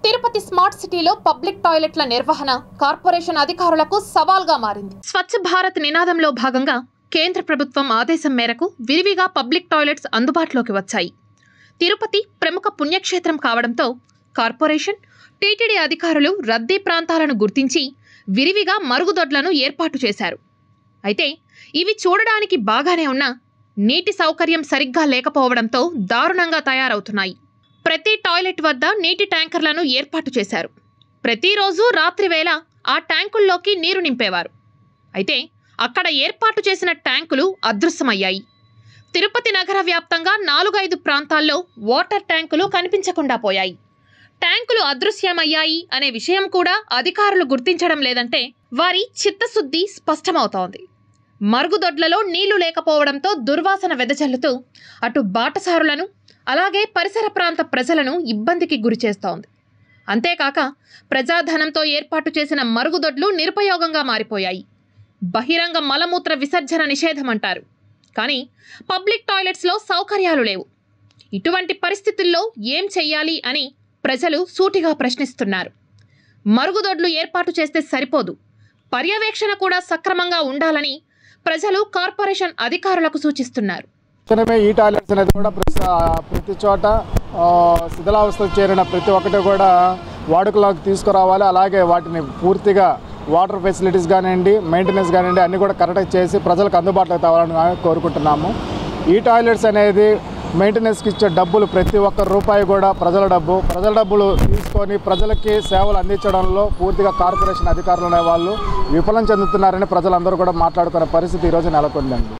Tirupati smart సిటీలో public టాయిలెట్ల నిర్వహణ కార్పొరేషన్ అధికారులకు సవాల్గా మారింది స్వచ్ఛ భారత్ నినాదంలో భాగంగా కేంద్ర ప్రభుత్వం ఆదేశం మేరకు విరివిగా పబ్లిక్ టాయిలెట్స్ అందుబాటులోకి వచ్చాయి తిరుపతి ప్రముఖ పుణ్యక్షేత్రం కావడంతో కార్పొరేషన్ టీటీడీ అధికారులు రద్దీ ప్రాంతాలను గుర్తించి విరివిగా మరుగుదొడ్లను ఏర్పాటు చేశారు అయితే ఇవి చూడడానికి బాగానే ఉన్నా నీటి సౌకర్యం సరిగ్గా లేకపోవడంతో దారుణంగా తయారవుతున్నాయి ప్రతి టాయిలెట్ వద్ద నీటి ట్యాంకర్లను ఏర్పాటు చేశారు ప్రతిరోజు రాత్రి వేళ ఆ ట్యాంకుల్లోకి నీరు నింపేవారు అయితే అక్కడ ఏర్పాటు చేసిన ట్యాంకులు అదృశ్యమయ్యాయి తిరుపతి నగర వ్యాప్తంగా నాలుగైదు ప్రాంతాల్లో వాటర్ ట్యాంకులు కనిపించకుండా పోయాయి ట్యాంకులు అదృశ్యమయ్యాయి అనే విషయం కూడా అధికారులు గుర్తించడం లేదంటే వారి చిత్తశుద్ధి స్పష్టమవుతోంది మరుగుదొడ్లలో నీళ్లు లేకపోవడంతో దుర్వాసన వెదజల్లుతూ అటు బాటసారులను అలాగే పరిసర ప్రాంత ప్రజలను ఇబ్బందికి గురిచేస్తోంది అంతేకాక ప్రజాధనంతో ఏర్పాటు చేసిన మరుగుదొడ్లు నిరుపయోగంగా మారిపోయాయి బహిరంగ మలమూత్ర విసర్జన నిషేధం అంటారు కానీ పబ్లిక్ టాయిలెట్స్లో సౌకర్యాలు లేవు ఇటువంటి పరిస్థితుల్లో ఏం చెయ్యాలి అని ప్రజలు సూటిగా ప్రశ్నిస్తున్నారు మరుగుదొడ్లు ఏర్పాటు చేస్తే సరిపోదు పర్యవేక్షణ కూడా సక్రమంగా ఉండాలని ప్రజలు కార్పొరేషన్ అధికారులకు సూచిస్తున్నారు తక్షణమే ఈ టాయిలెట్స్ అనేది కూడా ప్రతి ప్రతి చోట ఆ, శిథిలావస్థకు చేరిన ప్రతి ఒక్కటి కూడా వాడుకలోకి తీసుకురావాలి అలాగే వాటిని పూర్తిగా వాటర్ ఫెసిలిటీస్ కానివ్వండి మెయింటెనెన్స్ కానివ్వండి అన్నీ కూడా కరెక్ట్గా చేసి ప్రజలకు అందుబాటులోకి తేవాలని కోరుకుంటున్నాము ఈ టాయిలెట్స్ అనేది మెయింటెనెన్స్కి ఇచ్చే డబ్బులు ప్రతి ఒక్క రూపాయి కూడా ప్రజల డబ్బు ప్రజల డబ్బులు తీసుకొని ప్రజలకి సేవలు అందించడంలో పూర్తిగా కార్పొరేషన్ అధికారులు అనే వాళ్ళు విఫలం చెందుతున్నారని ప్రజలందరూ కూడా మాట్లాడుకునే పరిస్థితి ఈరోజు నెలకొందండి